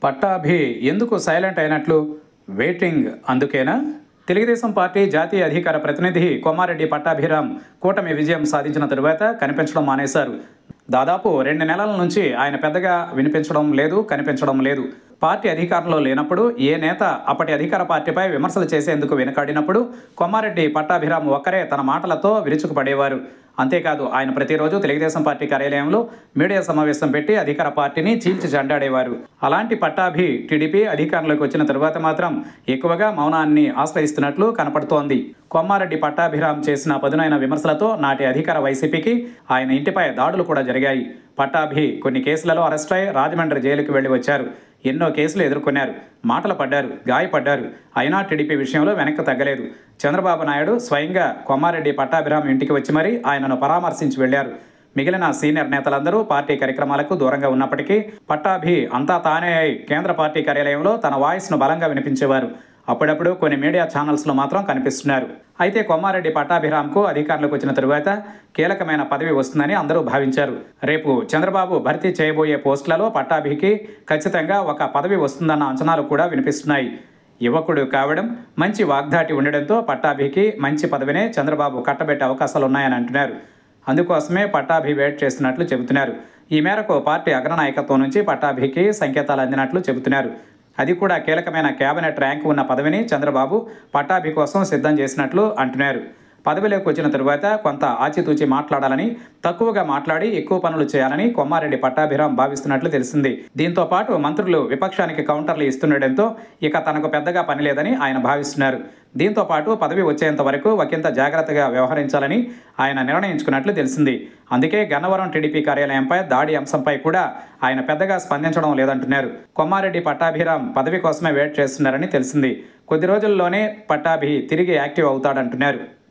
పట్టాభి ఎందుకు సైలెంట్ అయినట్లు వెయిటింగ్ అందుకేనా తెలుగుదేశం పార్టీ జాతీయ అధికార ప్రతినిధి కొమ్మారెడ్డి పట్టాభిరామ్ కూటమి విజయం సాధించిన తరువాత కనిపించడం మానేశారు దాదాపు రెండు నెలల నుంచి ఆయన పెద్దగా వినిపించడం లేదు కనిపించడం లేదు పార్టీ అధికారంలో లేనప్పుడు ఏ నేత అప్పటి అధికార పార్టీపై విమర్శలు చేసేందుకు వెనుకాడినప్పుడు కొమ్మారెడ్డి పట్టాభిరామ్ ఒక్కరే తన మాటలతో విరుచుకుపడేవారు అంతేకాదు ఆయన ప్రతిరోజు తెలుగుదేశం పార్టీ కార్యాలయంలో మీడియా సమావేశం పెట్టి అధికార పార్టీని చీల్చి చెండాడేవారు అలాంటి పట్టాభి టీడీపీ అధికారంలోకి వచ్చిన తరువాత మాత్రం ఎక్కువగా మౌనాన్ని ఆశ్రయిస్తున్నట్లు కనపడుతోంది కొమ్మారెడ్డి పట్టాభిరామ్ చేసిన పదునైన విమర్శలతో నాటి అధికార వైసీపీకి ఆయన ఇంటిపై దాడులు కూడా జరిగాయి పట్టాభి కొన్ని కేసులలో అరెస్ట్ అయి రాజమండ్రి జైలుకు వెళ్లి వచ్చారు ఎన్నో కేసులు ఎదుర్కొన్నారు మాటలు పడ్డారు గాయపడ్డారు అయినా టీడీపీ విషయంలో వెనక్కి తగ్గలేదు చంద్రబాబు నాయుడు స్వయంగా కొమ్మారెడ్డి పట్టాభిరామ్ ఇంటికి వచ్చి మరీ ఆయనను పరామర్శించి వెళ్లారు మిగిలిన సీనియర్ నేతలందరూ పార్టీ కార్యక్రమాలకు దూరంగా ఉన్నప్పటికీ పట్టాభి అంతా తానే అయి కేంద్ర పార్టీ కార్యాలయంలో తన వాయిస్ను బలంగా వినిపించేవారు అప్పుడప్పుడు కొన్ని మీడియా ఛానల్స్లో మాత్రం కనిపిస్తున్నారు అయితే కొమ్మారెడ్డి పట్టాభిరామ్కు అధికారంలోకి వచ్చిన తరువాత కీలకమైన పదవి వస్తుందని అందరూ భావించారు రేపు చంద్రబాబు భర్తీ చేయబోయే పోస్టులలో పట్టాభికి ఖచ్చితంగా ఒక పదవి వస్తుందన్న అంచనాలు కూడా వినిపిస్తున్నాయి యువకుడు కావడం మంచి వాగ్దాటి ఉండడంతో పట్టాభికి మంచి పదవినే చంద్రబాబు కట్టబెట్టే అవకాశాలు ఉన్నాయని అంటున్నారు అందుకోసమే పట్టాభి వెయిట్ చేస్తున్నట్లు చెబుతున్నారు ఈ మేరకు పార్టీ అగ్రనాయకత్వం నుంచి పట్టాభికి సంకేతాలు అందినట్లు చెబుతున్నారు అది కూడా కీలకమైన కేబినెట్ ర్యాంకు ఉన్న పదవిని చంద్రబాబు పట్టాభి కోసం సిద్ధం చేసినట్లు అంటున్నారు పదవిలోకి వచ్చిన తరువాత కొంత ఆచితూచి మాట్లాడాలని తక్కువగా మాట్లాడి ఎక్కువ పనులు చేయాలని కొమ్మారెడ్డి పట్టాభిరామ్ భావిస్తున్నట్లు తెలిసింది దీంతో పాటు మంత్రులు విపక్షానికి కౌంటర్లు ఇస్తుండటంతో ఇక తనకు పెద్దగా పని లేదని ఆయన భావిస్తున్నారు దీంతో పాటు పదవి వచ్చేంత వరకు ఒకంత జాగ్రత్తగా వ్యవహరించాలని ఆయన నిర్ణయించుకున్నట్లు తెలిసింది అందుకే గన్నవరం టీడీపీ కార్యాలయంపై దాడి అంశంపై కూడా ఆయన పెద్దగా స్పందించడం లేదంటున్నారు కొమ్మారెడ్డి పట్టాభిరామ్ పదవి కోసమే వెయిట్ చేస్తున్నారని తెలిసింది కొద్ది రోజుల్లోనే పట్టాభి తిరిగి యాక్టివ్ అవుతాడంటున్నారు